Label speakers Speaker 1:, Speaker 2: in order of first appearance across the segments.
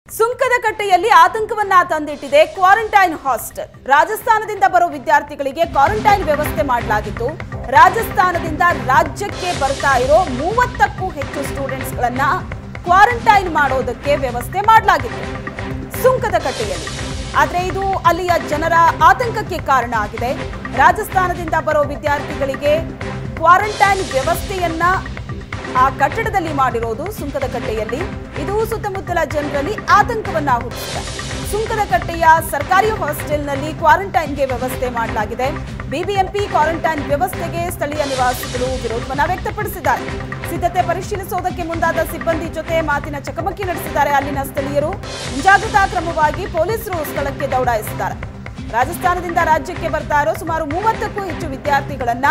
Speaker 1: ಸುಂಕದ ಕಟ್ಟೆಯಲ್ಲಿ ಆತಂಕವನ್ನ ತಂದಿಟ್ಟಿದೆ quarantine hostel ರಾಜಸ್ಥಾನದಿಂದ ಬರೋ ವಿದ್ಯಾರ್ಥಿಗಳಿಗೆ ಕ್ವಾರಂಟೈನ್ ವ್ಯವಸ್ಥೆ ಮಾಡಲಾಗಿತ್ತು ರಾಜಸ್ಥಾನದಿಂದ ರಾಜ್ಯಕ್ಕೆ ಬರ್ತಾ ಇರೋ ಮೂವತ್ತಕ್ಕೂ ಹೆಚ್ಚು ಸ್ಟೂಡೆಂಟ್ಸ್ಗಳನ್ನ ಕ್ವಾರಂಟೈನ್ ಮಾಡೋದಕ್ಕೆ ವ್ಯವಸ್ಥೆ ಮಾಡಲಾಗಿತ್ತು ಸುಂಕದ ಕಟ್ಟೆಯಲ್ಲಿ ಆದ್ರೆ ಇದು ಅಲ್ಲಿಯ ಜನರ ಆತಂಕಕ್ಕೆ ಕಾರಣ ಆಗಿದೆ ರಾಜಸ್ಥಾನದಿಂದ ಬರೋ ವಿದ್ಯಾರ್ಥಿಗಳಿಗೆ ಕ್ವಾರಂಟೈನ್ ವ್ಯವಸ್ಥೆಯನ್ನ ಆ ಕಟ್ಟಡದಲ್ಲಿ ಮಾಡಿರೋದು ಸುಂಕದ ಕಟ್ಟೆಯಲ್ಲಿ ಇದು ಸುತ್ತಮುತ್ತಲ ಜನರಲ್ಲಿ ಆತಂಕವನ್ನ ಹುಟ್ಟಿಸಿದೆ ಸುಂಕದ ಕಟ್ಟೆಯ ಸರ್ಕಾರಿ ಹಾಸ್ಟೆಲ್ನಲ್ಲಿ ಕ್ವಾರಂಟೈನ್ಗೆ ವ್ಯವಸ್ಥೆ ಮಾಡಲಾಗಿದೆ ಬಿಬಿಎಂಪಿ ಕ್ವಾರಂಟೈನ್ ವ್ಯವಸ್ಥೆಗೆ ಸ್ಥಳೀಯ ನಿವಾಸಿಗಳು ವಿರೋಧವನ್ನ ವ್ಯಕ್ತಪಡಿಸಿದ್ದಾರೆ ಸಿದ್ಧತೆ ಪರಿಶೀಲಿಸುವುದಕ್ಕೆ ಮುಂದಾದ ಸಿಬ್ಬಂದಿ ಜೊತೆ ಮಾತಿನ ಚಕಮಕಿ ನಡೆಸಿದ್ದಾರೆ ಅಲ್ಲಿನ ಸ್ಥಳೀಯರು ಮುಂಜಾಗ್ರತಾ ಕ್ರಮವಾಗಿ ಪೊಲೀಸರು ಸ್ಥಳಕ್ಕೆ ದೌಡಾಯಿಸಿದ್ದಾರೆ ರಾಜಸ್ಥಾನದಿಂದ ರಾಜ್ಯಕ್ಕೆ ಬರ್ತಾ ಇರೋ ಸುಮಾರು ಮೂವತ್ತಕ್ಕೂ ಹೆಚ್ಚು ವಿದ್ಯಾರ್ಥಿಗಳನ್ನ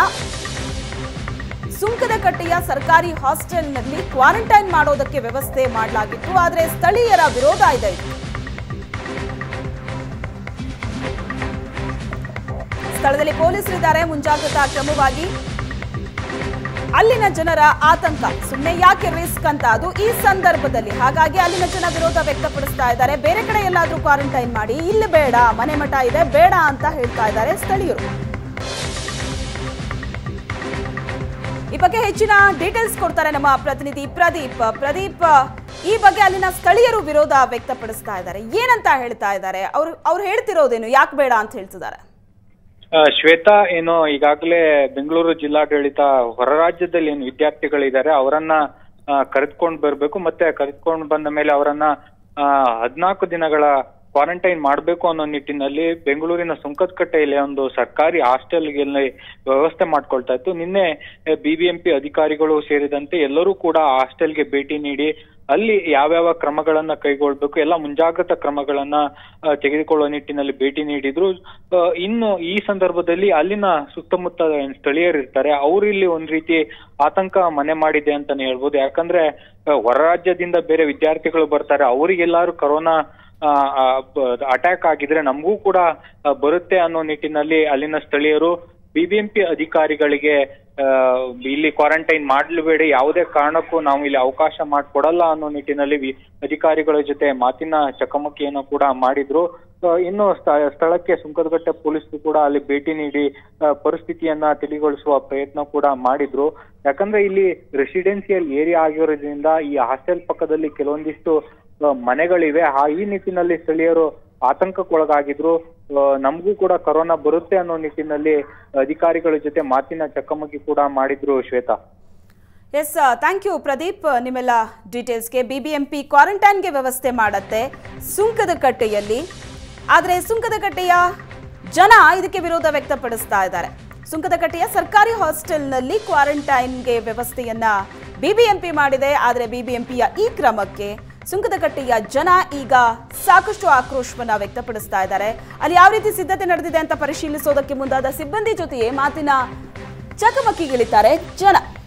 Speaker 1: ಸುಂಕದ ಕಟ್ಟೆಯ ಸರ್ಕಾರಿ ಹಾಸ್ಟೆಲ್ನಲ್ಲಿ ಕ್ವಾರಂಟೈನ್ ಮಾಡೋದಕ್ಕೆ ವ್ಯವಸ್ಥೆ ಮಾಡಲಾಗಿತ್ತು ಆದರೆ ಸ್ಥಳೀಯರ ವಿರೋಧ ಇದೆ ಇದಕ್ಕೆ. ಸ್ಥಳದಲ್ಲಿ ಪೊಲೀಸರಿದ್ದಾರೆ ಮುಂಜಾಗ್ರತಾ ಕ್ರಮವಾಗಿ ಅಲ್ಲಿನ ಜನರ ಆತಂಕ ಸುಮ್ಮನೆ ಯಾಕೆ ರಿಸ್ಕ್ ಅಂತ ಅದು ಈ ಸಂದರ್ಭದಲ್ಲಿ ಹಾಗಾಗಿ ಅಲ್ಲಿನ ಜನ ವಿರೋಧ ವ್ಯಕ್ತಪಡಿಸ್ತಾ ಇದ್ದಾರೆ ಬೇರೆ ಕಡೆ ಎಲ್ಲಾದ್ರೂ ಕ್ವಾರಂಟೈನ್ ಮಾಡಿ ಇಲ್ಲಿ ಬೇಡ ಮನೆ ಮಠ ಇದೆ ಬೇಡ ಅಂತ ಹೇಳ್ತಾ ಇದ್ದಾರೆ ಸ್ಥಳೀಯರು ಈ ಬಗ್ಗೆ ಹೆಚ್ಚಿನ ಡೀಟೇಲ್ಸ್ ಕೊಡ್ತಾರೆ ನಮ್ಮ ಪ್ರತಿನಿಧಿ ಪ್ರದೀಪ್ ಪ್ರದೀಪ್ ಈ ಬಗ್ಗೆ ಅಲ್ಲಿನ ಸ್ಥಳೀಯರು ವಿರೋಧ ವ್ಯಕ್ತಪಡಿಸ್ತಾ ಇದ್ದಾರೆ ಏನಂತ ಹೇಳ್ತಾ ಇದ್ದಾರೆ ಅವ್ರು ಅವ್ರು ಹೇಳ್ತಿರೋದೇನು ಯಾಕೆ ಬೇಡ ಅಂತ ಹೇಳ್ತಿದ್ದಾರೆ
Speaker 2: ಆ, ಶ್ವೇತಾ ಏನು ಈಗಾಗಲೇ ಬೆಂಗಳೂರು ಜಿಲ್ಲಾಡಳಿತ ಹೊರ ರಾಜ್ಯದಲ್ಲಿ ಏನು ವಿದ್ಯಾರ್ಥಿಗಳಿದ್ದಾರೆ ಅವರನ್ನ ಕರೆದುಕೊಂಡು ಬರಬೇಕು ಮತ್ತೆ ಕರೆದುಕೊಂಡು ಬಂದ ಮೇಲೆ ಅವರನ್ನ ಹದಿನಾಲ್ಕು ದಿನಗಳ ಕ್ವಾರಂಟೈನ್ ಮಾಡಬೇಕು ಅನ್ನೋ ನಿಟ್ಟಿನಲ್ಲಿ ಬೆಂಗಳೂರಿನ ಸುಂಕದಕಟ್ಟೆಯಲ್ಲಿ ಒಂದು ಸರ್ಕಾರಿ ಹಾಸ್ಟೆಲ್ಗೆ ವ್ಯವಸ್ಥೆ ಮಾಡ್ಕೊಳ್ತಾ ಇತ್ತು ನಿನ್ನೆ ಬಿಬಿಎಂಪಿ ಅಧಿಕಾರಿಗಳು ಸೇರಿದಂತೆ ಎಲ್ಲರೂ ಕೂಡ ಹಾಸ್ಟೆಲ್ಗೆ ಭೇಟಿ ನೀಡಿ ಅಲ್ಲಿ ಯಾವ್ಯಾವ ಕ್ರಮಗಳನ್ನ ಕೈಗೊಳ್ಬೇಕು ಎಲ್ಲ ಮುಂಜಾಗ್ರತಾ ಕ್ರಮಗಳನ್ನ ಆ, ತೆಗೆದುಕೊಳ್ಳುವ ನಿಟ್ಟಿನಲ್ಲಿ ಭೇಟಿ ನೀಡಿದ್ರು ಆ, ಇನ್ನು ಈ ಸಂದರ್ಭದಲ್ಲಿ ಅಲ್ಲಿನ ಸುತ್ತಮುತ್ತ ಏನ್ ಸ್ಥಳೀಯರು ಇರ್ತಾರೆ ಅವ್ರು ಇಲ್ಲಿ ಒಂದ್ ರೀತಿ ಆತಂಕ ಮನೆ ಮಾಡಿದೆ ಅಂತಾನೆ ಹೇಳ್ಬೋದು ಯಾಕಂದ್ರೆ ಆ, ಹೊರ ರಾಜ್ಯದಿಂದ ಬೇರೆ ವಿದ್ಯಾರ್ಥಿಗಳು ಬರ್ತಾರೆ ಅವರಿಗೆಲ್ಲಾರು ಕೊರೋನಾ ಅಟ್ಯಾಕ್ ಆಗಿದ್ರೆ ನಮಗೂ ಕೂಡ ಆ, ಬರುತ್ತೆ ಅನ್ನೋ ನಿಟ್ಟಿನಲ್ಲಿ ಅಲ್ಲಿನ ಸ್ಥಳೀಯರು ಬಿಬಿಎಂಪಿ ಅಧಿಕಾರಿಗಳಿಗೆ ಆ, ಇಲ್ಲಿ ಕ್ವಾರಂಟೈನ್ ಮಾಡಲೇಬೇಡಿ ಯಾವುದೇ ಕಾರಣಕ್ಕೂ ನಾವು ಇಲ್ಲಿ ಅವಕಾಶ ಮಾಡಿಕೊಡಲ್ಲ ಅನ್ನೋ ನಿಟ್ಟಿನಲ್ಲಿ ವಿ- ಅಧಿಕಾರಿಗಳ ಜೊತೆ ಮಾತಿನ ಚಕಮಕಿಯನ್ನು ಕೂಡ ಮಾಡಿದ್ರು ಆ, ಇನ್ನು ಸ್ಥ- ಸ್ಥಳಕ್ಕೆ ಸುಂಕದಗಟ್ಟೆ ಪೊಲೀಸರು ಕೂಡ ಅಲ್ಲಿ ಭೇಟಿ ನೀಡಿ ಆ, ಪರಿಸ್ಥಿತಿಯನ್ನ ತಿಳಿಗೊಳಿಸುವ ಪ್ರಯತ್ನ ಕೂಡ ಮಾಡಿದ್ರು ಯಾಕಂದ್ರೆ ಇಲ್ಲಿ ರೆಸಿಡೆನ್ಸಿಯಲ್ ಏರಿಯಾ ಆಗಿರೋದ್ರಿಂದ ಈ ಹಾಸ್ಟೆಲ್ ಪಕ್ಕದಲ್ಲಿ ಕೆಲವೊಂದಿಷ್ಟು ಆ, ಮನೆಗಳಿವೆ ಆ ಈ ನಿಟ್ಟಿನಲ್ಲಿ ಸ್ಥಳೀಯರು ಆತಂಕಕ್ಕೊಳಗಾಗಿದ್ರು ಆ, ನಮಗೂ ಕೂಡ ಕೊರೋನಾ ಬರುತ್ತೆ ಅನ್ನೋ ನಿಟ್ಟಿನಲ್ಲಿ ಅಧಿಕಾರಿಗಳ ಜೊತೆ ಮಾತಿನ ಚಕಮಕಿ ಕೂಡ ಮಾಡಿದ್ರು Shweta
Speaker 1: yes thank you Pradeep ನಿಮ್ಮೆಲ್ಲ ಡೀಟೇಲ್ಸ್ಗೆ ಬಿಬಿಎಂಪಿ ಕ್ವಾರಂಟೈನ್ಗೆ ವ್ಯವಸ್ಥೆ ಮಾಡತ್ತೆ ಸುಂಕದ ಕಟ್ಟೆಯಲ್ಲಿ ಆದರೆ ಸುಂಕದ ಕಟ್ಟೆಯ ಜನ ಇದಕ್ಕೆ ವಿರೋಧ ವ್ಯಕ್ತಪಡಿಸ್ತಾ ಇದ್ದಾರೆ ಸುಂಕದ ಕಟ್ಟೆಯ ಸರ್ಕಾರಿ ಹಾಸ್ಟೆಲ್ನಲ್ಲಿ ಕ್ವಾರಂಟೈನ್ಗೆ ವ್ಯವಸ್ಥೆಯನ್ನ ಬಿಬಿಎಂಪಿ ಮಾಡಿದೆ ಆದರೆ ಬಿಬಿಎಂಪಿಯ ಈ ಕ್ರಮಕ್ಕೆ ಸುಂಕದಕಟ್ಟೆಯ ಜನ ಈಗ ಸಾಕಷ್ಟು ಆಕ್ರೋಶವನ್ನ ವ್ಯಕ್ತಪಡಿಸ್ತಾ ಇದ್ದಾರೆ ಅಲ್ಲಿ ಯಾವ ರೀತಿ ಸಿದ್ಧತೆ ನಡೆದಿದೆ ಅಂತ ಪರಿಶೀಲಿಸೋದಕ್ಕೆ ಮುಂದಾದ ಸಿಬ್ಬಂದಿ ಜೊತೆಯೇ ಮಾತಿನ ಚಕಮಕಿಗಿಳಿತಾರೆ ಜನ